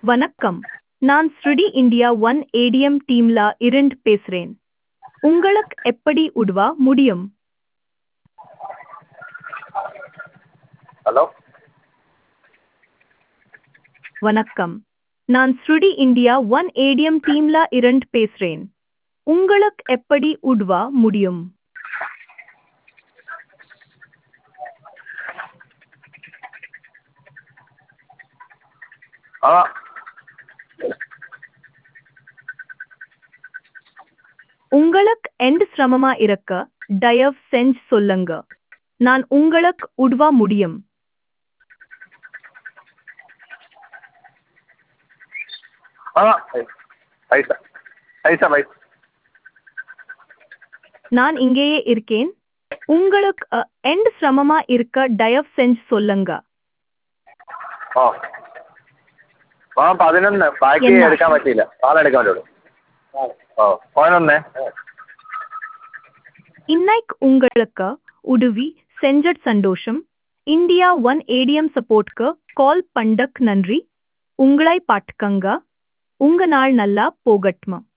வணக்கம் நான் ஸ்ருடி இந்தியா ஒன் ஏடிஎம் டீம்ல இருந்து பேசுறேன் உங்களுக்கு எப்படி உதவ முடியும் ஹலோ வணக்கம் நான் ஸ்ருடி இந்தியா ஒன் ஏடிஎம் டீம்ல இருந்து பேசுறேன் உங்களுக்கு எப்படி உதவ முடியும் ஆ உங்களுக்கு எந்த சிரமமா இருக்க தயவு செஞ்சு சொல்லுங்க நான் உங்களுக்கு உதவ முடியும் ஆ பைசா பைசா பைசா நான் இங்கேயே இருக்கேன் உங்களுக்கு அ, எந்த சிரமமா இருக்க தயவு செஞ்சு சொல்லுங்க ഓ ആ പതിനൊന്ന് ബാക്കി എന്നാ? എടുക്കാൻ പറ്റിയില്ല പാലെടുക്കാൻ പറ്റുള്ളൂ ഓ പതിനൊന്ന് இன்னைக்கு உங்களுக்கு உதவி செஞ்சட் சந்தோஷம் இந்தியா ஒன் ஏடிஎம் சப்போர்ட்க்கு கால் பண்ணக் நன்றி உங்களை பாட்டுக்கங்க உங்க நாள் நல்லா போகட்மா